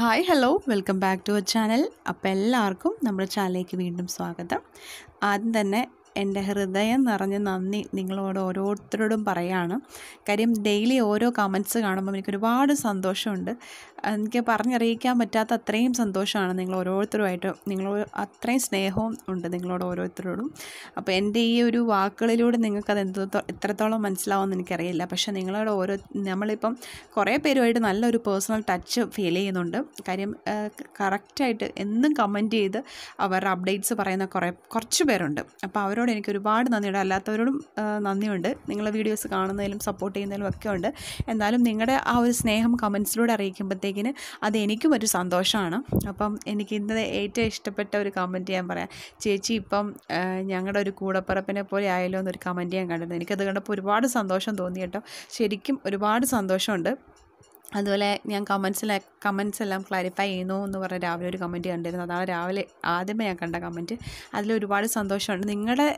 hi hello welcome back to our channel അപ്പോൾ എല്ലാവർക്കും നമ്മുടെ ചാനലിലേക്ക് വീണ്ടും സ്വാഗതം ആദ്യം തന്നെ എൻ്റെ ഹൃദയം നിറഞ്ഞ നന്ദി നിങ്ങളോട് ഓരോരുത്തരോടും പറയാണ് കാര്യം ഡെയിലി ഓരോ കമൻറ്റ്സ് കാണുമ്പോൾ എനിക്ക് ഒരുപാട് സന്തോഷമുണ്ട് എനിക്ക് പറഞ്ഞറിയിക്കാൻ പറ്റാത്ത അത്രയും സന്തോഷമാണ് നിങ്ങൾ ഓരോരുത്തരുമായിട്ട് നിങ്ങൾ അത്രയും സ്നേഹവും ഉണ്ട് നിങ്ങളോട് ഓരോരുത്തരോടും അപ്പോൾ എൻ്റെ ഈ ഒരു വാക്കുകളിലൂടെ നിങ്ങൾക്കത് എന്തോ എത്രത്തോളം മനസ്സിലാവുമെന്ന് എനിക്കറിയില്ല പക്ഷേ നിങ്ങളോട് ഓരോ നമ്മളിപ്പം കുറേ പേരുമായിട്ട് നല്ലൊരു പേഴ്സണൽ ടച്ച് ഫീൽ ചെയ്യുന്നുണ്ട് കാര്യം കറക്റ്റായിട്ട് എന്നും കമൻറ്റ് ചെയ്ത് അവരുടെ അപ്ഡേറ്റ്സ് പറയുന്ന കുറേ കുറച്ച് പേരുണ്ട് അപ്പോൾ അവരോട് എനിക്ക് ഒരുപാട് നന്ദിയുണ്ട് അല്ലാത്തവരോടും ആ, നന്ദിയുണ്ട് നിങ്ങളെ വീഡിയോസ് കാണുന്നതിലും സപ്പോർട്ട് ചെയ്യുന്നതിലും ഒക്കെ ഉണ്ട് എന്നാലും നിങ്ങളുടെ ആ ഒരു സ്നേഹം കമൻസിലൂടെ അറിയിക്കുമ്പോഴത്തേക്കിന് അത് എനിക്കും ഒരു സന്തോഷമാണ് അപ്പം എനിക്ക് ഇന്നലെ ഏറ്റവും ഇഷ്ടപ്പെട്ട ഒരു കമൻറ്റ് ഞാൻ പറയാം ചേച്ചി ഇപ്പം ആ, ഞങ്ങളുടെ ഒരു കൂടപ്പിറപ്പിനെ പോലെ ആയല്ലോ എന്നൊരു കമൻറ്റ് ഞാൻ കണ്ടിരുന്നു എനിക്കത് കണ്ടപ്പോൾ ഒരുപാട് സന്തോഷം തോന്നി കേട്ടോ ശരിക്കും ഒരുപാട് സന്തോഷമുണ്ട് അതുപോലെ ഞാൻ കമൻസിൽ കമൻസ് എല്ലാം ക്ലാരിഫൈ ചെയ്യുന്നു എന്ന് പറഞ്ഞ് രാവിലെ ഒരു കമൻറ്റ് കണ്ടിരുന്നു അതാണ് രാവിലെ ആദ്യമേ ഞാൻ കണ്ട കമൻറ്റ് അതിൽ ഒരുപാട് സന്തോഷമുണ്ട് നിങ്ങളുടെ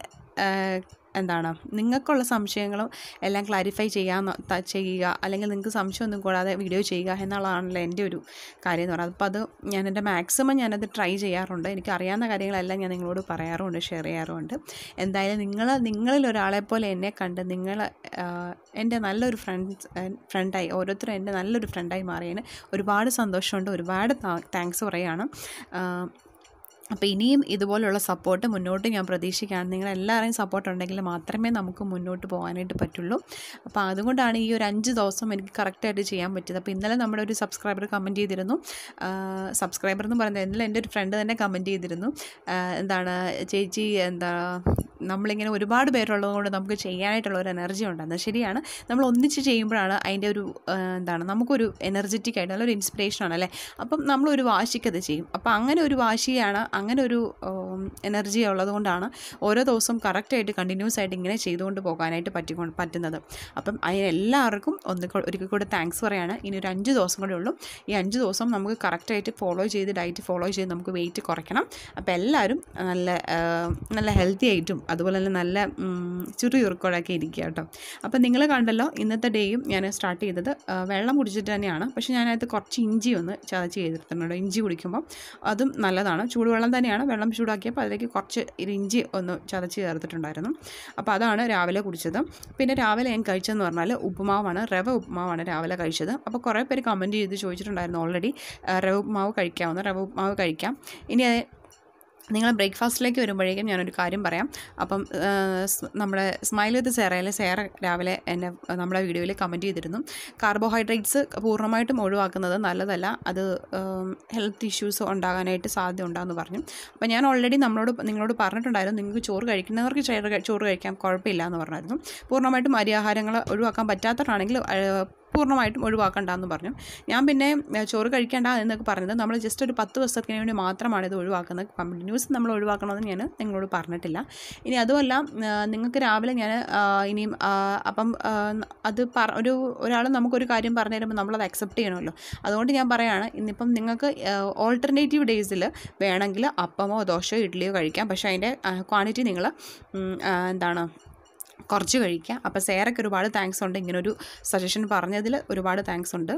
എന്താണ് നിങ്ങൾക്കുള്ള സംശയങ്ങളും എല്ലാം ക്ലാരിഫൈ ചെയ്യാൻ ത- ചെയ്യുക അല്ലെങ്കിൽ നിങ്ങൾക്ക് സംശയമൊന്നും കൂടാതെ വീഡിയോ ചെയ്യുക എന്നുള്ളതാണല്ലോ എൻ്റെ ഒരു കാര്യം എന്ന് പറയുന്നത് അപ്പോൾ അത് ഞാൻ എൻ്റെ മാക്സിമം ഞാനത് ട്രൈ ചെയ്യാറുണ്ട് എനിക്ക് അറിയാവുന്ന കാര്യങ്ങളെല്ലാം ഞാൻ നിങ്ങളോട് പറയാറുമുണ്ട് ഷെയർ ചെയ്യാറുമുണ്ട് എന്തായാലും നിങ്ങൾ നിങ്ങളിൽ ഒരാളെ പോലെ എന്നെ കണ്ട് നിങ്ങൾ എൻ്റെ നല്ലൊരു ഫ്രണ്ട് ഫ്രണ്ടായി ഓരോരുത്തരും എൻ്റെ നല്ലൊരു ഫ്രണ്ടായി മാറിയതിന് ഒരുപാട് സന്തോഷമുണ്ട് ഒരുപാട് താങ്ക്സ് പറയുകയാണ് ആ, അപ്പോൾ ഇനിയും ഇതുപോലുള്ള സപ്പോർട്ട് മുന്നോട്ട് ഞാൻ പ്രതീക്ഷിക്കുകയാണ് നിങ്ങളെല്ലാവരെയും സപ്പോർട്ട് ഉണ്ടെങ്കിൽ മാത്രമേ നമുക്ക് മുന്നോട്ട് പോകാനായിട്ട് പറ്റുള്ളൂ അപ്പോൾ അതുകൊണ്ടാണ് ഈ ഒരു അഞ്ച് ദിവസം എനിക്ക് കറക്റ്റായിട്ട് ചെയ്യാൻ പറ്റിയത് അപ്പോൾ ഇന്നലെ നമ്മുടെ ഒരു സബ്സ്ക്രൈബർ കമൻറ്റ് ചെയ്തിരുന്നു സബ്സ്ക്രൈബർ എന്ന് പറയുന്നത് ഇന്നലെ എൻ്റെ ഒരു ഫ്രണ്ട് തന്നെ കമൻറ്റ് ചെയ്തിരുന്നു ആ, എന്താണ് ചേച്ചി എന്താ നമ്മളിങ്ങനെ ഒരുപാട് പേരുള്ളത് കൊണ്ട് നമുക്ക് ചെയ്യാനായിട്ടുള്ള ഒരു എനർജി ഉണ്ടെന്ന് ശരിയാണ് നമ്മൾ ഒന്നിച്ച് ചെയ്യുമ്പോഴാണ് അതിൻ്റെ ഒരു ആ, എന്താണ് നമുക്കൊരു എനർജറ്റിക് ആയിട്ട് നല്ലൊരു ഇൻസ്പിറേഷനാണ് അല്ലേ അപ്പം നമ്മളൊരു വാശിക്കത് ചെയ്യും അപ്പം അങ്ങനെ ഒരു വാശിയാണ് അങ്ങനെ ഒരു എനർജി ഉള്ളത് കൊണ്ടാണ് ഓരോ ദിവസവും കറക്റ്റായിട്ട് കണ്ടിന്യൂസ് ആയിട്ട് ഇങ്ങനെ ചെയ്തുകൊണ്ട് പോകാനായിട്ട് പറ്റിക്കൊണ്ട് പറ്റുന്നത് അപ്പം അതിന് എല്ലാവർക്കും ഒന്ന് കൊ- ഒരിക്കൽ കൂടെ താങ്ക്സ് പറയാണ് ഇനി ഒരു അഞ്ച് ദിവസം കൂടെ ഉള്ളൂ ഈ അഞ്ച് ദിവസം നമുക്ക് കറക്റ്റായിട്ട് ഫോളോ ചെയ്ത് ഡയറ്റ് ഫോളോ ചെയ്ത് നമുക്ക് വെയിറ്റ് കുറയ്ക്കണം അപ്പോൾ എല്ലാവരും നല്ല ആ, നല്ല ഹെൽത്തി ആയിട്ടും അതുപോലെ തന്നെ നല്ല ചുരു ചുരുക്കോടൊക്കെ ഇരിക്കുക കേട്ടോ അപ്പോൾ നിങ്ങൾ കണ്ടല്ലോ ഇന്നത്തെ ഡേയും ഞാൻ സ്റ്റാർട്ട് ചെയ്തത് ആ, വെള്ളം കുടിച്ചിട്ട് തന്നെയാണ് പക്ഷേ ഞാനത് കുറച്ച് ഇഞ്ചി ഒന്ന് ചതച്ച് ചെയ്തിട്ടുണ്ട് ഇഞ്ചി കുടിക്കുമ്പോൾ അതും നല്ലതാണ് ചൂടുവെള്ളം തന്നെയാണ് വെള്ളം ചൂടാക്കിയപ്പോൾ അതിലേക്ക് കുറച്ച് ഒരു ഇഞ്ചി ഒന്ന് ചതച്ച് ചേർത്തിട്ടുണ്ടായിരുന്നു അപ്പോൾ അതാണ് രാവിലെ കുടിച്ചത് പിന്നെ രാവിലെ ഞാൻ കഴിച്ചതെന്ന് പറഞ്ഞാൽ ഉപ്പുമാവാണ് റവ ഉപ്പുമാവാണ് രാവിലെ കഴിച്ചത് അപ്പോൾ കുറേ പേര് കമൻറ്റ് ചെയ്ത് ചോദിച്ചിട്ടുണ്ടായിരുന്നു ഓൾറെഡി റവ ഉപ്പുമാവ് കഴിക്കാവുന്ന റവ ഉപ്പുമാവ് കഴിക്കാം ഇനി അത് നിങ്ങൾ ബ്രേക്ക്ഫാസ്റ്റിലേക്ക് വരുമ്പോഴേക്കും ഞാനൊരു കാര്യം പറയാം അപ്പം ആ, സ് നമ്മുടെ സ്മൈൽ വിത്ത് സേറയിലെ സേറ രാവിലെ എന്നെ നമ്മുടെ വീഡിയോയിൽ കമൻറ്റ് ചെയ്തിരുന്നു കാർബോഹൈഡ്രേറ്റ്സ് പൂർണ്ണമായിട്ടും ഒഴിവാക്കുന്നത് നല്ലതല്ല അത് ഹെൽത്ത് ഇഷ്യൂസ് ഉണ്ടാകാനായിട്ട് സാധ്യത ഉണ്ടാകുമെന്ന് പറഞ്ഞു അപ്പോൾ ഞാൻ ഓൾറെഡി നമ്മളോട് നിങ്ങളോട് പറഞ്ഞിട്ടുണ്ടായിരുന്നു നിങ്ങൾക്ക് ചോറ് കഴിക്കുന്നവർക്ക് ചോറ് കഴി- ചോറ് കഴിക്കാം കുഴപ്പമില്ല എന്ന് പറഞ്ഞായിരുന്നു പൂർണ്ണമായിട്ടും അരിയാഹാരങ്ങൾ ഒഴിവാക്കാൻ പറ്റാത്തവരാണെങ്കിൽ ആ, പൂർണ്ണമായിട്ടും ഒഴിവാക്കണ്ടെന്ന് പറഞ്ഞു ഞാൻ പിന്നെ ഏ, ചോറ് കഴിക്കേണ്ട എന്നൊക്കെ പറഞ്ഞത് നമ്മൾ ജസ്റ്റ് ഒരു പത്ത് ദിവസത്തിന് വേണ്ടി മാത്രമാണ് ഇത് ഒഴിവാക്കുന്നത് കണ്ടിന്യൂസ് നമ്മൾ ഒഴിവാക്കണമെന്ന് ഞാൻ നിങ്ങളോട് പറഞ്ഞിട്ടില്ല ഇനി അതുമല്ല ആ, നിങ്ങൾക്ക് രാവിലെ ഞാൻ ആ, ഇനിയും ആ, അപ്പം ആ, അത് പറ ഒരു ഒരാൾ നമുക്കൊരു കാര്യം പറഞ്ഞു തരുമ്പോൾ നമ്മളത് അക്സെപ്റ്റ് ചെയ്യണമല്ലോ അതുകൊണ്ട് ഞാൻ പറയുകയാണ് ഇന്നിപ്പം നിങ്ങൾക്ക് ഓൾട്ടർനേറ്റീവ് ഡേയ്സിൽ വേണമെങ്കിൽ അപ്പമോ ദോശയോ ഇഡ്ഡലിയോ കഴിക്കാം പക്ഷേ അതിൻ്റെ ക്വാണ്ടിറ്റി നിങ്ങൾ എന്താണ് കുറച്ച് കഴിക്കുക അപ്പോൾ സേറയ്ക്ക് ഒരുപാട് താങ്ക്സ് ഉണ്ട് ഇങ്ങനൊരു സജഷൻ പറഞ്ഞതിൽ ഒരുപാട് താങ്ക്സ് ഉണ്ട്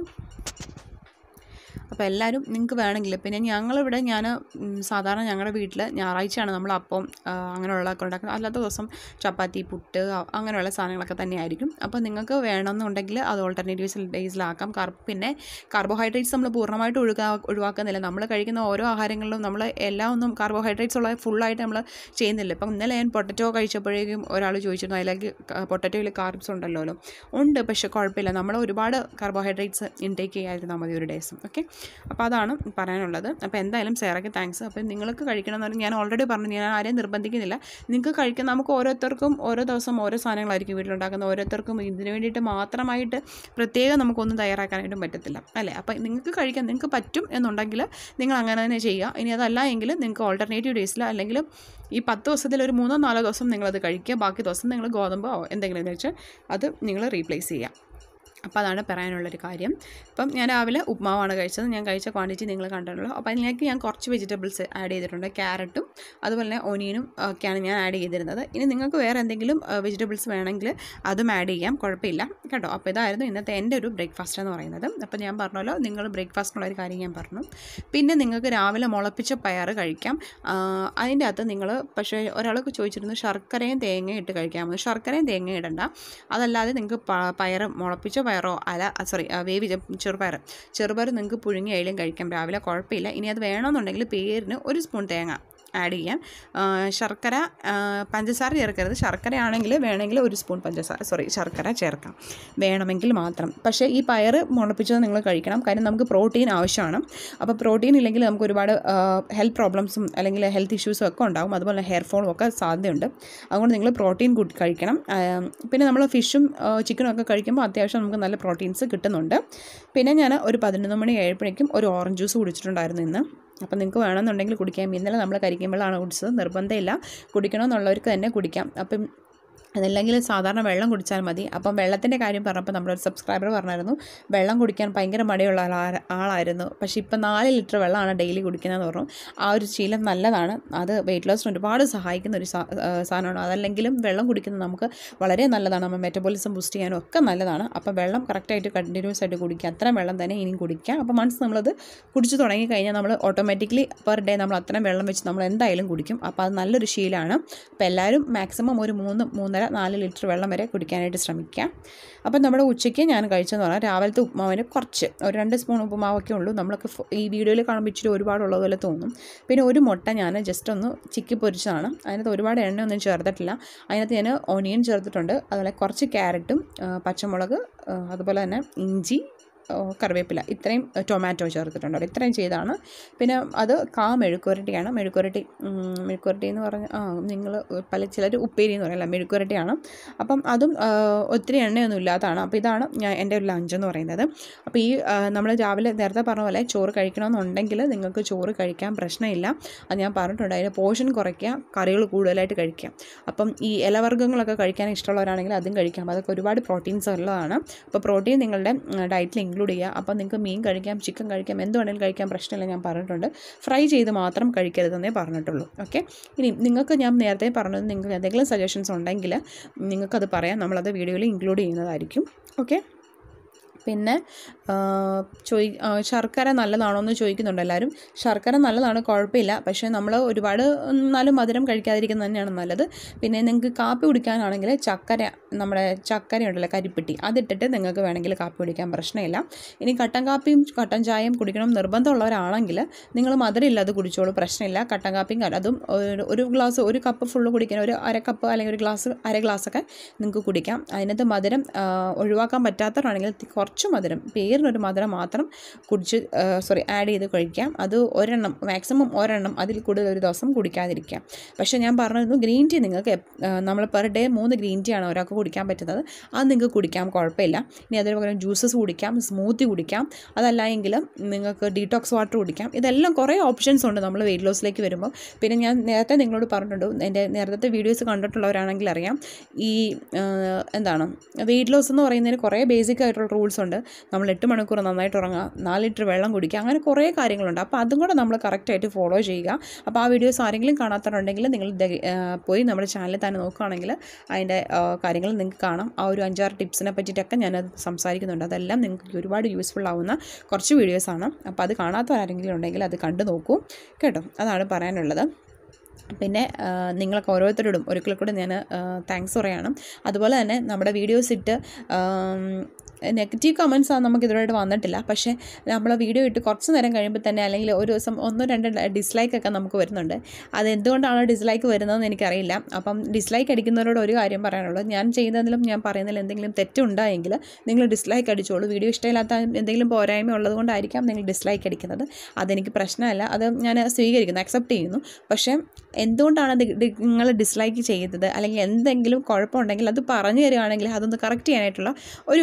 അപ്പോൾ എല്ലാവരും നിങ്ങൾക്ക് വേണമെങ്കിൽ പിന്നെ ഞങ്ങളിവിടെ ഞാൻ സാധാരണ ഞങ്ങളുടെ വീട്ടിൽ ഞായറാഴ്ചയാണ് നമ്മൾ അപ്പം ആ, അങ്ങനെയുള്ളതൊക്കെ ഉണ്ടാക്കുന്നത് അല്ലാത്ത ദിവസം ചപ്പാത്തി പുട്ട് അ- അങ്ങനെയുള്ള സാധനങ്ങളൊക്കെ തന്നെയായിരിക്കും അപ്പോൾ നിങ്ങൾക്ക് വേണമെന്നുണ്ടെങ്കിൽ അത് ഓൾട്ടർനേറ്റീവ്സ് ഡേയ്സിലാക്കാം കാർ പിന്നെ കാർബോഹൈഡ്രേറ്റ്സ് നമ്മൾ പൂർണ്ണമായിട്ട് ഒഴുകാ ഒഴിവാക്കുന്നില്ല നമ്മൾ കഴിക്കുന്ന ഓരോ ആഹാരങ്ങളിലും നമ്മൾ എല്ലാം ഒന്നും കാർബോഹൈഡ്രേറ്റ്സ് ഉള്ള ഫുള്ളായിട്ട് നമ്മൾ ചെയ്യുന്നില്ല ഇപ്പം ഇന്നലെ ഞാൻ പൊട്ടറ്റോ കഴിച്ചപ്പോഴേക്കും ഒരാൾ ചോദിച്ചിരുന്നു അതിലേക്ക് പൊട്ടറ്റോയിൽ കാർബ്സ് ഉണ്ടല്ലോ ഉണ്ട് പക്ഷെ കുഴപ്പമില്ല നമ്മൾ ഒരുപാട് കാർബോഹൈഡ്രേറ്റ്സ് ഇൻടേക്ക് ചെയ്യാതിരുന്നാൽ മതി ഒരു ഡേയ്സും ഓക്കെ അപ്പോൾ അതാണ് പറയാനുള്ളത് അപ്പോൾ എന്തായാലും സേറയ്ക്ക് താങ്ക്സ് അപ്പോൾ നിങ്ങൾക്ക് കഴിക്കണമെന്ന് പറഞ്ഞാൽ ഞാൻ ഓൾറെഡി പറഞ്ഞു ഞാൻ ആരെയും നിർബന്ധിക്കുന്നില്ല നിങ്ങൾക്ക് കഴിക്കാൻ നമുക്ക് ഓരോരുത്തർക്കും ഓരോ ദിവസം ഓരോ സാധനങ്ങളായിരിക്കും വീട്ടിലുണ്ടാക്കുന്ന ഓരോരുത്തർക്കും ഇതിന് വേണ്ടിയിട്ട് മാത്രമായിട്ട് പ്രത്യേകം നമുക്കൊന്നും തയ്യാറാക്കാനായിട്ടും പറ്റത്തില്ല അല്ലേ അപ്പോൾ നിങ്ങൾക്ക് കഴിക്കാൻ നിങ്ങൾക്ക് പറ്റും എന്നുണ്ടെങ്കിൽ നിങ്ങൾ അങ്ങനെ തന്നെ ചെയ്യുക ഇനി അതല്ല എങ്കിൽ നിങ്ങൾക്ക് ഓൾട്ടർനേറ്റീവ് ഡേയ്സിൽ അല്ലെങ്കിൽ ഈ പത്ത് ദിവസത്തിൽ ഒരു മൂന്നോ നാലോ ദിവസം നിങ്ങളത് കഴിക്കുക ബാക്കി ദിവസം നിങ്ങൾ ഗോതമ്പോ എന്തെങ്കിലും വെച്ച് അത് നിങ്ങൾ റീപ്ലേസ് ചെയ്യുക അപ്പോൾ അതാണ് പറയാനുള്ളൊരു കാര്യം ഇപ്പം ഞാൻ രാവിലെ ഉപ്മാവാണ് കഴിച്ചത് ഞാൻ കഴിച്ച ക്വാണ്ടിറ്റി നിങ്ങൾ കണ്ടിട്ടുള്ളൂ അപ്പോൾ അതിലേക്ക് ഞാൻ കുറച്ച് വെജിറ്റബിൾസ് ആഡ് ചെയ്തിട്ടുണ്ട് ക്യാരറ്റും അതുപോലെ തന്നെ ഒനിയനും ഒക്കെയാണ് ഞാൻ ആഡ് ചെയ്തിരുന്നത് ഇനി നിങ്ങൾക്ക് വേറെ എന്തെങ്കിലും വെജിറ്റബിൾസ് വേണമെങ്കിൽ അതും ആഡ് ചെയ്യാം കുഴപ്പമില്ല കേട്ടോ അപ്പോൾ ഇതായിരുന്നു ഇന്നത്തെ എൻ്റെ ഒരു ബ്രേക്ക്ഫാസ്റ്റ് എന്ന് പറയുന്നത് അപ്പോൾ ഞാൻ പറഞ്ഞല്ലോ നിങ്ങൾ ബ്രേക്ക്ഫാസ്റ്റിനുള്ള ഒരു കാര്യം ഞാൻ പറഞ്ഞു പിന്നെ നിങ്ങൾക്ക് രാവിലെ മുളപ്പിച്ച പയർ കഴിക്കാം ആ, അതിൻ്റെ അകത്ത് നിങ്ങൾ പക്ഷേ ഒരാൾക്ക് ചോദിച്ചിരുന്നു ശർക്കരയും തേങ്ങയും ഇട്ട് കഴിക്കാമെന്ന് ശർക്കരയും തേങ്ങയും ഇടണ്ട അതല്ലാതെ നിങ്ങൾക്ക് പ- പയർ മുളപ്പിച്ച പയറോ അല സോറി വേവിച്ച ചെറുപയർ ചെറുപയർ നിങ്ങൾക്ക് പുഴുങ്ങി ആയാലും കഴിക്കാം രാവിലെ കുഴപ്പമില്ല ഇനി അത് വേണമെന്നുണ്ടെങ്കിൽ പേരിന് ഒരു സ്പൂൺ തേങ്ങ ആഡ് ചെയ്യാം ആ, ശർക്കര ആ, പഞ്ചസാര ചേർക്കരുത് ശർക്കര ആണെങ്കിൽ വേണമെങ്കിൽ ഒരു സ്പൂൺ പഞ്ചസാര സോറി ശർക്കര ചേർക്കാം വേണമെങ്കിൽ മാത്രം പക്ഷേ ഈ പയർ മുളപ്പിച്ചത് നിങ്ങൾ കഴിക്കണം കാര്യം നമുക്ക് പ്രോട്ടീൻ ആവശ്യമാണ് അപ്പോൾ പ്രോട്ടീൻ ഇല്ലെങ്കിൽ നമുക്ക് ഒരുപാട് ഹെൽത്ത് പ്രോബ്ലംസും അല്ലെങ്കിൽ ഹെൽത്ത് ഇഷ്യൂസും ഒക്കെ ഉണ്ടാകും അതുപോലെ ഹെയർ ഫോളും ഒക്കെ സാധ്യതയുണ്ട് അതുകൊണ്ട് നിങ്ങൾ പ്രോട്ടീൻ കൂട്ടി കഴിക്കണം ആ, പിന്നെ നമ്മൾ ഫിഷും ചിക്കനും ഒക്കെ കഴിക്കുമ്പോൾ അത്യാവശ്യം നമുക്ക് നല്ല പ്രോട്ടീൻസ് കിട്ടുന്നുണ്ട് പിന്നെ ഞാൻ ഒരു പതിനൊന്ന് മണി കഴിയുമ്പോഴേക്കും ഒരു ഓറഞ്ച് ജ്യൂസ് കുടിച്ചിട്ടുണ്ടായിരുന്നു ഇന്ന് അപ്പം നിങ്ങൾക്ക് വേണമെന്നുണ്ടെങ്കിൽ കുടിക്കാം ഇന്നലെ നമ്മൾ കരിക്കുമ്പോഴാണ് കുടിച്ചത് നിർബന്ധമില്ല കുടിക്കണമെന്നുള്ളവർക്ക് തന്നെ കുടിക്കാം അപ്പം അതല്ലെങ്കിൽ സാധാരണ വെള്ളം കുടിച്ചാൽ മതി അപ്പം വെള്ളത്തിൻ്റെ കാര്യം പറഞ്ഞപ്പോൾ നമ്മുടെ ഒരു സബ്സ്ക്രൈബർ പറഞ്ഞായിരുന്നു വെള്ളം കുടിക്കാൻ ഭയങ്കര മടിയുള്ള ആളാ- ആളായിരുന്നു പക്ഷേ ഇപ്പം നാല് ലിറ്റർ വെള്ളമാണ് ഡെയിലി കുടിക്കുന്നതെന്ന് പറഞ്ഞു ആ ഒരു ശീലം നല്ലതാണ് അത് വെയിറ്റ് ലോസിന് ഒരുപാട് സഹായിക്കുന്ന ഒരു സാ- ആ, സാധനമാണ് അതല്ലെങ്കിലും വെള്ളം കുടിക്കുന്നത് നമുക്ക് വളരെ നല്ലതാണ് നമ്മൾ മെറ്റബോളിസം ബൂസ്റ്റ് ചെയ്യാനും ഒക്കെ നല്ലതാണ് അപ്പം വെള്ളം കറക്റ്റായിട്ട് കണ്ടിന്യൂസ് ആയിട്ട് കുടിക്കുക അത്രയും വെള്ളം തന്നെ ഇനിയും കുടിക്കുക അപ്പോൾ മനസ്സ് നമ്മളത് കുടിച്ച് തുടങ്ങി കഴിഞ്ഞാൽ നമ്മൾ ഓട്ടോമാറ്റിക്കലി പെർ ഡേ നമ്മൾ അത്രയും വെള്ളം വെച്ച് നമ്മൾ എന്തായാലും കുടിക്കും അപ്പോൾ അത് നല്ലൊരു ശീലമാണ് അപ്പോൾ എല്ലാവരും മാക്സിമം ഒരു മൂന്ന് മൂന്നര നാല് ലിറ്റർ വെള്ളം വരെ കുടിക്കാനായിട്ട് ശ്രമിക്കുക അപ്പം നമ്മുടെ ഉച്ചയ്ക്ക് ഞാൻ കഴിച്ചെന്ന് പറഞ്ഞാൽ രാവിലത്തെ ഉപ്പുമാവിന് കുറച്ച് ഒരു രണ്ട് സ്പൂൺ ഉപ്പുമാവൊക്കെ ഉള്ളൂ നമ്മളൊക്കെ ഫോ- ഈ വീഡിയോയിൽ കാണുമ്പോൾ ഇച്ചിരി ഒരുപാടുള്ളത് പോലെ തോന്നും പിന്നെ ഒരു മുട്ട ഞാൻ ജസ്റ്റ് ഒന്ന് ചിക്കി പൊരിച്ചതാണ് അതിനകത്ത് ഒരുപാട് എണ്ണയൊന്നും ചേർത്തിട്ടില്ല അതിനകത്ത് ഞാൻ ഓണിയൻ ചേർത്തിട്ടുണ്ട് അതുപോലെ കുറച്ച് ക്യാരറ്റും ആ, പച്ചമുളക് ആ, അതുപോലെ തന്നെ ഇഞ്ചി ആ, കറിവേപ്പില ഇത്രയും ടൊമാറ്റോ ചേർത്തിട്ടുണ്ട് അവിടെ ഇത്രയും ചെയ്താണ് പിന്നെ അത് കാ മെഴുക്കുരട്ടിയാണ് മെഴുക്കുരട്ടി ഉം, മെഴുക്കുരട്ടി എന്ന് പറഞ്ഞ ആ നിങ്ങൾ പല ചിലർ ഉപ്പേരി എന്ന് പറയല്ല മെഴുക്കുരട്ടിയാണ് അപ്പം അതും ആ, ഒത്തിരി എണ്ണയൊന്നും ഇല്ലാത്തതാണ് അപ്പോൾ ഇതാണ് ഞാൻ എൻ്റെ ഒരു ലഞ്ച് എന്ന് പറയുന്നത് അപ്പോൾ ഈ നമ്മൾ രാവിലെ നേരത്തെ പറഞ്ഞ പോലെ ചോറ് കഴിക്കണമെന്നുണ്ടെങ്കിൽ നിങ്ങൾക്ക് ചോറ് കഴിക്കാൻ പ്രശ്നമില്ല അത് ഞാൻ പറഞ്ഞിട്ടുണ്ട് അതിൻ്റെ പോർഷൻ കുറയ്ക്കുക കറികൾ കൂടുതലായിട്ട് കഴിക്കുക അപ്പം ഈ ഇലവർഗ്ഗങ്ങളൊക്കെ കഴിക്കാൻ ഇഷ്ടമുള്ളവരാണെങ്കിൽ അതും കഴിക്കാം അതൊക്കെ ഒരുപാട് പ്രോട്ടീൻസ് ഉള്ളതാണ് അപ്പോൾ പ്രോട്ടീൻ നിങ്ങളുടെ ഡയറ്റിൽ ഇൻക്ലൂഡ് ചെയ്യുക അപ്പോൾ നിങ്ങൾക്ക് മീൻ കഴിക്കാം ചിക്കൻ കഴിക്കാം എന്ത് വേണമെങ്കിലും കഴിക്കാൻ പ്രശ്നമില്ല ഞാൻ പറഞ്ഞിട്ടുണ്ട് ഫ്രൈ ചെയ്ത് മാത്രം കഴിക്കരുതെന്നേ പറഞ്ഞിട്ടുള്ളൂ ഓക്കെ ഇനി നിങ്ങൾക്ക് ഞാൻ നേരത്തെ പറഞ്ഞത് നിങ്ങൾക്ക് എന്തെങ്കിലും സജഷൻസ് ഉണ്ടെങ്കിൽ നിങ്ങൾക്കത് പറയാം നമ്മളത് വീഡിയോയിൽ ഇൻക്ലൂഡ് ചെയ്യുന്നതായിരിക്കും ഓക്കെ പിന്നെ ആ, ചോയ് ആ, ശർക്കര നല്ലതാണോ എന്ന് ചോദിക്കുന്നുണ്ട് എല്ലാവരും ശർക്കര നല്ലതാണ് കുഴപ്പമില്ല പക്ഷേ നമ്മൾ ഒരുപാട് എന്നാലും മധുരം കഴിക്കാതിരിക്കുന്നത് തന്നെയാണ് നല്ലത് പിന്നെ നിങ്ങൾക്ക് കാപ്പി കുടിക്കാനാണെങ്കിൽ ചക്കര നമ്മുടെ ചക്കര ഉണ്ടല്ലോ കരിപ്പെട്ടി അതിട്ടിട്ട് നിങ്ങൾക്ക് വേണമെങ്കിൽ കാപ്പി കുടിക്കാൻ പ്രശ്നമില്ല ഇനി കട്ടൻ കാപ്പിയും കട്ടൻ ചായയും കുടിക്കണം നിർബന്ധമുള്ളവരാണെങ്കിൽ നിങ്ങൾ മധുരം ഇല്ലാതെ കുടിച്ചോളൂ പ്രശ്നമില്ല കട്ടൻ കാപ്പിയും ക- അതും ഒരു- ഒരു ഗ്ലാസ് ഒരു കപ്പ് ഫുള്ള് കുടിക്കാൻ ഒരു അര കപ്പ് അല്ലെങ്കിൽ ഒരു ഗ്ലാസ് അര ഗ്ലാസ്സൊക്കെ നിങ്ങൾക്ക് കുടിക്കാം അതിനകത്ത് മധുരം ആ, ഒഴിവാക്കാൻ പറ്റാത്തവരാണെങ്കിൽ തി- കുറച്ച് മധുരം പേരിനൊരു മധുരം മാത്രം കുടിച്ച് സോറി ആഡ് ചെയ്ത് കഴിക്കാം അത് ഒരെണ്ണം മാക്സിമം ഒരെണ്ണം അതിൽ കൂടുതൽ ഒരു ദിവസം കുടിക്കാതിരിക്കാം പക്ഷേ ഞാൻ പറഞ്ഞിരുന്നു ഗ്രീൻ ടീ നിങ്ങൾക്ക് നമ്മൾ പെർ ഡേ മൂന്ന് ഗ്രീൻ ടീ ആണ് ഒരാൾക്ക് കുടിക്കാൻ പറ്റുന്നത് അത് നിങ്ങൾക്ക് കുടിക്കാം കുഴപ്പമില്ല ഇനി അതിന് പകരം ജ്യൂസസ് കുടിക്കാം സ്മൂത്തി കുടിക്കാം അതല്ല എങ്കിൽ നിങ്ങൾക്ക് ഡീടോക്സ് വാട്ടർ കുടിക്കാം ഇതെല്ലാം കുറേ ഓപ്ഷൻസ് ഉണ്ട് നമ്മൾ വെയിറ്റ് ലോസിലേക്ക് വരുമ്പോൾ പിന്നെ ഞാൻ നേരത്തെ നിങ്ങളോട് പറഞ്ഞിട്ടുണ്ട് എൻ്റെ നേരത്തെ വീഡിയോസ് കണ്ടിട്ടുള്ളവരാണെങ്കിൽ അറിയാം ഈ ആ, എന്താണ് വെയിറ്റ് ലോസ് എന്ന് പറയുന്നതിന് കുറേ ബേസിക് ആയിട്ടുള്ള റൂൾസ് ഉണ്ട് നമ്മൾ എട്ട് മണിക്കൂർ നന്നായിട്ട് ഉറങ്ങുക നാല് ലിറ്റർ വെള്ളം കുടിക്കുക അങ്ങനെ കുറേ കാര്യങ്ങളുണ്ട് അപ്പോൾ അതും കൂടെ നമ്മൾ കറക്റ്റായിട്ട് ഫോളോ ചെയ്യുക അപ്പോൾ ആ വീഡിയോസ് ആരെങ്കിലും കാണാത്തവരുണ്ടെങ്കിൽ നിങ്ങൾ ദ- ആ, പോയി നമ്മുടെ ചാനലിൽ തന്നെ നോക്കുകയാണെങ്കിൽ അതിൻ്റെ കാര്യങ്ങൾ നിങ്ങൾക്ക് കാണാം ആ ഒരു അഞ്ചാറ് ടിപ്സിനെ പറ്റിയിട്ടൊക്കെ ഞാനത് സംസാരിക്കുന്നുണ്ട് അതെല്ലാം നിങ്ങൾക്ക് ഒരുപാട് യൂസ്ഫുൾ ആവുന്ന കുറച്ച് വീഡിയോസാണ് അപ്പോൾ അത് കാണാത്തവരാരെങ്കിലും ഉണ്ടെങ്കിൽ അത് കണ്ടു നോക്കൂ കേട്ടോ അതാണ് പറയാനുള്ളത് പിന്നെ ആ, നിങ്ങൾക്ക് ഓരോരുത്തരോടും ഒരിക്കൽ കൂടി ഞാൻ താങ്ക്സ് പറയാണ് അതുപോലെ തന്നെ നമ്മുടെ വീഡിയോസ് ഇട്ട് നെഗറ്റീവ് കമൻസ് ആണ് നമുക്ക് ഇതുവരെയായിട്ട് വന്നിട്ടില്ല പക്ഷേ നമ്മൾ വീഡിയോ ഇട്ട് കുറച്ച് നേരം കഴിയുമ്പോൾ തന്നെ അല്ലെങ്കിൽ ഒരു ദിവസം ഒന്നോ രണ്ടോ ഡിസ്ലൈക്ക് ഒക്കെ നമുക്ക് വരുന്നുണ്ട് അത് എന്തുകൊണ്ടാണ് ഡിസ്ലൈക്ക് വരുന്നതെന്ന് എനിക്കറിയില്ല അപ്പം ഡിസ്ലൈക്ക് അടിക്കുന്നവരോട് ഒരു കാര്യം പറയാനുള്ളത് ഞാൻ ചെയ്യുന്നതിലും ഞാൻ പറയുന്നതിൽ എന്തെങ്കിലും തെറ്റുണ്ടായെങ്കിൽ നിങ്ങൾ ഡിസ്ലൈക്ക് അടിച്ചോളൂ വീഡിയോ ഇഷ്ടമില്ലാത്ത എന്തെങ്കിലും പോരായ്മ ഉള്ളത് കൊണ്ടായിരിക്കാം നിങ്ങൾ ഡിസ്ലൈക്ക് അടിക്കുന്നത് അതെനിക്ക് പ്രശ്നമല്ല അത് ഞാൻ സ്വീകരിക്കുന്നു അക്സെപ്റ്റ് ചെയ്യുന്നു പക്ഷേ എന്തുകൊണ്ടാണ് നിങ്ങൾ ഡിസ്ലൈക്ക് ചെയ്തത് അല്ലെങ്കിൽ എന്തെങ്കിലും കുഴപ്പമുണ്ടെങ്കിൽ അത് പറഞ്ഞു തരികയാണെങ്കിൽ അതൊന്ന് കറക്റ്റ് ചെയ്യാനായിട്ടുള്ള ഒരു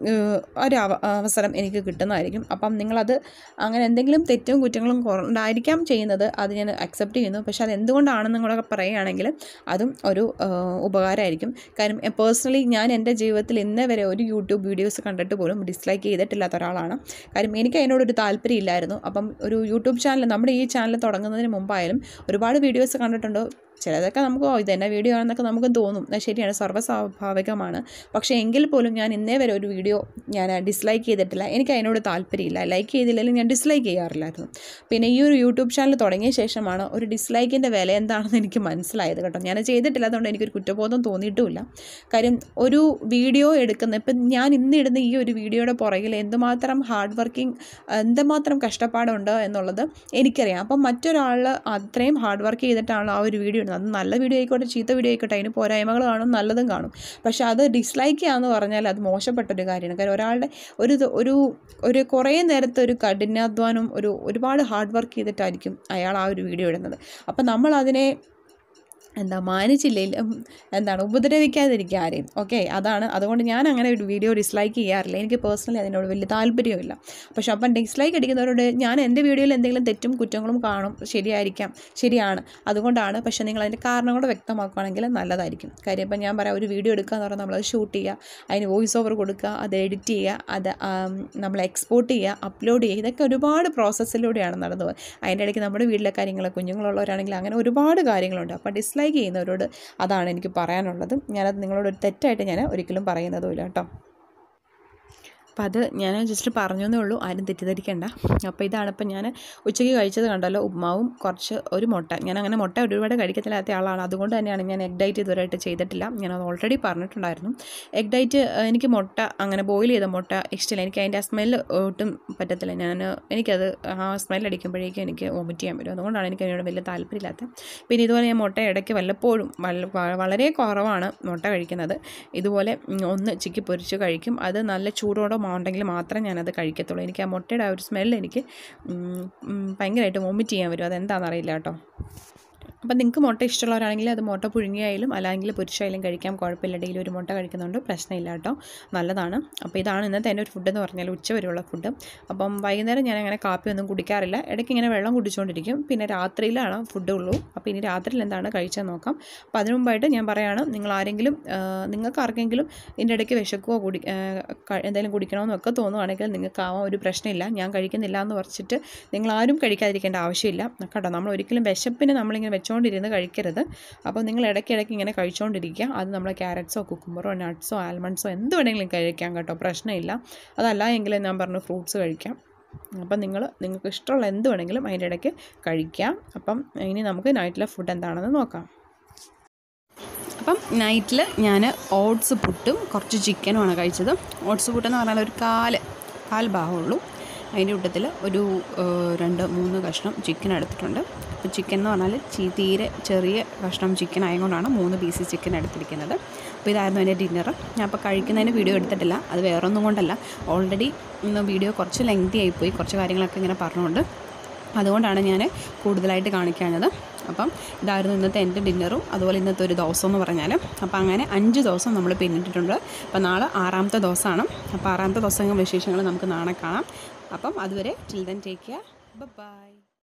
ഏഹ്, ഒരു അവ അവസരം എനിക്ക് കിട്ടുന്നതായിരിക്കും അപ്പം നിങ്ങളത് അങ്ങനെ എന്തെങ്കിലും തെറ്റും കുറ്റങ്ങളും കൊണ്ടായിരിക്കാം ചെയ്യുന്നത് അത് ഞാൻ അക്സെപ്റ്റ് ചെയ്യുന്നു പക്ഷേ അത് എന്തുകൊണ്ടാണെന്നും കൂടെ പറയുകയാണെങ്കിൽ അതും ഒരു ഏഹ്, ഉപകാരമായിരിക്കും കാര്യം പേഴ്സണലി ഞാൻ എൻ്റെ ജീവിതത്തിൽ ഇന്നേ വരെ ഒരു യൂട്യൂബ് വീഡിയോസ് കണ്ടിട്ട് പോലും ഡിസ്ലൈക്ക് ചെയ്തിട്ടില്ലാത്ത ഒരാളാണ് കാര്യം എനിക്ക് അതിനോടൊരു താല്പര്യം ഇല്ലായിരുന്നു അപ്പം ഒരു യൂട്യൂബ് ചാനൽ നമ്മുടെ ഈ ചാനൽ തുടങ്ങുന്നതിന് മുമ്പായാലും ഒരുപാട് വീഡിയോസ് കണ്ടിട്ടുണ്ട് ചിലതൊക്കെ നമുക്ക് ഓ ഇതെന്നെ വീഡിയോ ആണെന്നൊക്കെ നമുക്ക് തോന്നും അത് ശരിയാണ് സർവ്വസ്വാഭാവികമാണ് പക്ഷേ എങ്കിൽ പോലും ഞാൻ ഇന്നേ വരെ ഒരു വീഡിയോ ഞാൻ ഡിസ്ലൈക്ക് ചെയ്തിട്ടില്ല എനിക്ക് അതിനോട് താല്പര്യമില്ല ലൈക്ക് ചെയ്തില്ലെങ്കിലും ഞാൻ ഡിസ്ലൈക്ക് ചെയ്യാറില്ലായിരുന്നു പിന്നെ ഈ ഒരു യൂട്യൂബ് ചാനൽ തുടങ്ങിയ ശേഷമാണ് ഒരു ഡിസ്ലൈക്കിൻ്റെ വില എന്താണെന്ന് എനിക്ക് മനസ്സിലായത് കേട്ടോ ഞാൻ ചെയ്തിട്ടില്ല അതുകൊണ്ട് എനിക്കൊരു കുറ്റബോധം തോന്നിയിട്ടുമില്ല കാര്യം ഒരു വീഡിയോ എടുക്കുന്ന ഇപ്പം ഞാൻ ഇന്ന് ഇടുന്ന ഈ ഒരു വീഡിയോയുടെ പുറകിൽ എന്തുമാത്രം ഹാർഡ് വർക്കിംഗ് എന്തുമാത്രം കഷ്ടപ്പാടുണ്ട് എന്നുള്ളത് എനിക്കറിയാം അപ്പം മറ്റൊരാൾ അത്രയും ഹാർഡ് വർക്ക് ചെയ്തിട്ടാണ് ആ ഒരു വീഡിയോ ഇടുന്നത് അത് നല്ല വീഡിയോ ആയിക്കോട്ടെ ചീത്ത വീഡിയോ ആയിക്കോട്ടെ അതിന് പോരായ്മകൾ കാണും നല്ലതും കാണും പക്ഷെ അത് ഡിസ്ലൈക്ക് ചെയ്യാന്ന് പറഞ്ഞാൽ അത് മോശപ്പെട്ടൊരു കാര്യമാണ് കാര്യം ഒരാളുടെ ഒരു ഇത് ഒരു ഒരു കുറേ നേരത്തെ ഒരു കഠിനാധ്വാനം ഒരു ഒരുപാട് ഹാർഡ് വർക്ക് ചെയ്തിട്ടായിരിക്കും അയാൾ ആ ഒരു വീഡിയോ ഇടുന്നത് അപ്പം നമ്മൾ അതിനെ എന്താ മാനിച്ചില്ലെങ്കിലും എന്താണ് ഉപദ്രവിക്കാതിരിക്കുക ആരെയും ഓക്കെ അതാണ് അതുകൊണ്ട് ഞാൻ അങ്ങനെ ഒരു വീഡിയോ ഡിസ്ലൈക്ക് ചെയ്യാറില്ല എനിക്ക് പേഴ്സണലി അതിനോട് വലിയ താല്പര്യമില്ല പക്ഷെ അപ്പം ഡിസ്ലൈക്ക് അടിക്കുന്നവരോട് ഞാൻ എൻ്റെ വീഡിയോയിൽ എന്തെങ്കിലും തെറ്റും കുറ്റങ്ങളും കാണും ശരിയായിരിക്കാം ശരിയാണ് അതുകൊണ്ടാണ് പക്ഷേ നിങ്ങൾ അതിൻ്റെ കാരണം കൂടെ വ്യക്തമാക്കുകയാണെങ്കിൽ നല്ലതായിരിക്കും കാര്യം ഇപ്പം ഞാൻ പറയാം ഒരു വീഡിയോ എടുക്കുക എന്ന് പറഞ്ഞാൽ നമ്മളത് ഷൂട്ട് ചെയ്യുക അതിന് വോയിസ് ഓവർ കൊടുക്കുക അത് എഡിറ്റ് ചെയ്യുക അത് ആം, നമ്മൾ എക്സ്പോർട്ട് ചെയ്യുക അപ്ലോഡ് ചെയ്യുക ഇതൊക്കെ ഒരുപാട് പ്രോസസ്സിലൂടെയാണ് നടന്നു പോകുന്നത് അതിൻ്റെ ഇടയ്ക്ക് നമ്മുടെ വീട്ടിലെ കാര്യങ്ങൾ കുഞ്ഞുങ്ങളുള്ളവരാണെങ്കിൽ അങ്ങനെ ഒരുപാട് കാര്യങ്ങളുണ്ട് അപ്പോൾ ഡിസ്ലൈക്ക് ചെയ്യുന്നവരോട് അതാണ് എനിക്ക് പറയാനുള്ളത് ഞാനത് നിങ്ങളോട് ഒരു തെറ്റായിട്ട് ഞാൻ ഒരിക്കലും പറയുന്നതുമില്ല കേട്ടോ അപ്പോൾ അത് ഞാൻ ജസ്റ്റ് പറഞ്ഞു എന്നേ ഉള്ളൂ ആരും തെറ്റിദ്ധരിക്കണ്ട അപ്പോൾ ഇതാണ് ഇപ്പം ഞാൻ ഉച്ചയ്ക്ക് കഴിച്ചത് കണ്ടല്ലോ ഉപ്മാവും കുറച്ച് ഒരു മുട്ട ഞാൻ അങ്ങനെ മുട്ട ഒരുപാട് കഴിക്കത്തില്ലാത്ത ആളാണ് അതുകൊണ്ട് തന്നെയാണ് ഞാൻ എഗ് ഡയറ്റ് ഇതുവരെയായിട്ട് ചെയ്തിട്ടില്ല ഞാനത് ഓൾറെഡി പറഞ്ഞിട്ടുണ്ടായിരുന്നു എഗ് ഡയറ്റ് എനിക്ക് മുട്ട അങ്ങനെ ബോയിൽ ചെയ്ത മുട്ട ഇഷ്ടമില്ല എനിക്ക് അതിൻ്റെ ആ സ്മെല്ല് ഒട്ടും പറ്റത്തില്ല ഞാൻ എനിക്കത് ആ സ്മെല്ല് അടിക്കുമ്പോഴേക്കും എനിക്ക് വോമിറ്റ് ചെയ്യാൻ വരും അതുകൊണ്ടാണ് എനിക്ക് അതിനോട് വലിയ താല്പര്യമില്ലാത്തത് പിന്നെ ഇതുപോലെ ഞാൻ മുട്ട ഇടയ്ക്ക് വല്ലപ്പോഴും വല്ല- വ- വളരെ കുറവാണ് മുട്ട കഴിക്കുന്നത് ഇതുപോലെ ഉം, ഒന്ന് ചിക്കി പൊരിച്ച് കഴിക്കും അത് നല്ല ചൂടോടെ ഉണ്ടെങ്കിൽ മാത്രമേ ഞാനത് കഴിക്കത്തുള്ളൂ എനിക്ക് ആ മുട്ടയുടെ ആ ഒരു സ്മെല്ല് എനിക്ക് ഉം, ഉം, ഭയങ്കരമായിട്ട് വോമിറ്റ് ചെയ്യാൻ വരും അതെന്താണെന്ന് അറിയില്ല കേട്ടോ അപ്പം നിങ്ങൾക്ക് മുട്ട ഇഷ്ടമുള്ളവരാണെങ്കിൽ അത് മുട്ട പുഴുങ്ങിയായാലും അല്ലെങ്കിൽ പൊരിച്ചായാലും കഴിക്കാം കുഴപ്പമില്ല ഡെയിലി ഒരു മുട്ട കഴിക്കുന്നുണ്ട് പ്രശ്നമില്ല കേട്ടോ നല്ലതാണ് അപ്പോൾ ഇതാണ് ഇന്നത്തെ എൻ്റെ ഒരു ഫുഡ് എന്ന് പറഞ്ഞാൽ ഉച്ച വരെയുള്ള ഫുഡ് അപ്പം വൈകുന്നേരം ഞാൻ അങ്ങനെ കാപ്പിയൊന്നും കുടിക്കാറില്ല ഇടയ്ക്ക് ഇങ്ങനെ വെള്ളം കുടിച്ചുകൊണ്ടിരിക്കും പിന്നെ രാത്രിയിലാണ് ഫുഡ് ഉള്ളൂ അപ്പോൾ ഇനി രാത്രിയിൽ എന്താണ് കഴിച്ചാൽ നോക്കാം അപ്പോൾ അതിനു മുമ്പായിട്ട് ഞാൻ പറയുകയാണ് നിങ്ങൾ ആരെങ്കിലും ആ, നിങ്ങൾക്ക് ആർക്കെങ്കിലും ഇതിൻ്റെ ഇടയ്ക്ക് വിശക്കുവോ കുടി ആ, ക- എന്തെങ്കിലും കുടിക്കണമെന്നൊക്കെ തോന്നുവാണെങ്കിൽ നിങ്ങൾക്ക് ആവാൻ ഒരു പ്രശ്നമില്ല ഞാൻ കഴിക്കുന്നില്ല എന്ന് പറിച്ചിട്ട് നിങ്ങൾ ആരും കഴിക്കാതിരിക്കേണ്ട ആവശ്യമില്ല കേട്ടോ നമ്മൾ ഒരിക്കലും വിശപ്പിന് നമ്മളിങ്ങനെ വെച്ചുകൊണ്ടിരുന്ന് കഴിക്കരുത് അപ്പോൾ നിങ്ങൾ ഇടയ്ക്കിടയ്ക്ക് ഇങ്ങനെ കഴിച്ചുകൊണ്ടിരിക്കുക അത് നമ്മൾ ക്യാരറ്റ്സോ കുക്കുമ്പറോ നട്ട്സോ ആൽമണ്ട്സോ എന്ത് വേണമെങ്കിലും കഴിക്കാം കേട്ടോ പ്രശ്നമില്ല അതല്ല എങ്കിൽ ഞാൻ പറഞ്ഞു ഫ്രൂട്ട്സ് കഴിക്കാം അപ്പം നിങ്ങൾ നിങ്ങൾക്ക് ഇഷ്ടമുള്ള എന്ത് വേണമെങ്കിലും അതിൻ്റെ ഇടയ്ക്ക് കഴിക്കാം അപ്പം ഇനി നമുക്ക് നൈറ്റിലെ ഫുഡ് എന്താണെന്ന് നോക്കാം അപ്പം നൈറ്റിൽ ഞാൻ ഓട്സ് പുട്ടും കുറച്ച് ചിക്കനുമാണ് കഴിച്ചത് ഓട്സ് പുട്ടെന്ന് പറഞ്ഞാൽ ഒരു കാല് കാൽ ഭാഗമുള്ളൂ അതിൻ്റെ കൂട്ടത്തിൽ ഒരു ഏഹ്, രണ്ട് മൂന്ന് കഷ്ണം ചിക്കൻ എടുത്തിട്ടുണ്ട് അപ്പോൾ ചിക്കൻ എന്ന് പറഞ്ഞാൽ ചീ- തീരെ ചെറിയ കഷ്ണം ചിക്കൻ ആയതുകൊണ്ടാണ് മൂന്ന് പീസ് ചിക്കൻ എടുത്തിരിക്കുന്നത് അപ്പോൾ ഇതായിരുന്നു എൻ്റെ ഡിന്നർ ഞാൻ അപ്പോൾ കഴിക്കുന്നതിന് വീഡിയോ എടുത്തിട്ടില്ല അത് വേറൊന്നും കൊണ്ടല്ല ഓൾറെഡി ഇന്ന് വീഡിയോ കുറച്ച് ലെങ്തി ആയിപ്പോയി കുറച്ച് കാര്യങ്ങളൊക്കെ ഇങ്ങനെ പറഞ്ഞുകൊണ്ട് അതുകൊണ്ടാണ് ഞാൻ കൂടുതലായിട്ട് കാണിക്കാഞ്ഞത് അപ്പം ഇതായിരുന്നു ഇന്നത്തെ എൻ്റെ ഡിന്നറും അതുപോലെ ഇന്നത്തെ ഒരു ദിവസം എന്ന് പറഞ്ഞാൽ അപ്പം അങ്ങനെ അഞ്ച് ദിവസം നമ്മൾ പിന്നിട്ടിട്ടുണ്ട് അപ്പം നാളെ ആറാമത്തെ ദിവസമാണ് അപ്പോൾ ആറാമത്തെ ദിവസം വിശേഷങ്ങൾ നമുക്ക് നാളെ കാണാം അപ്പം അതുവരെ ചിൽഡ്രൻ ടേക്ക് കെയർ ബൈ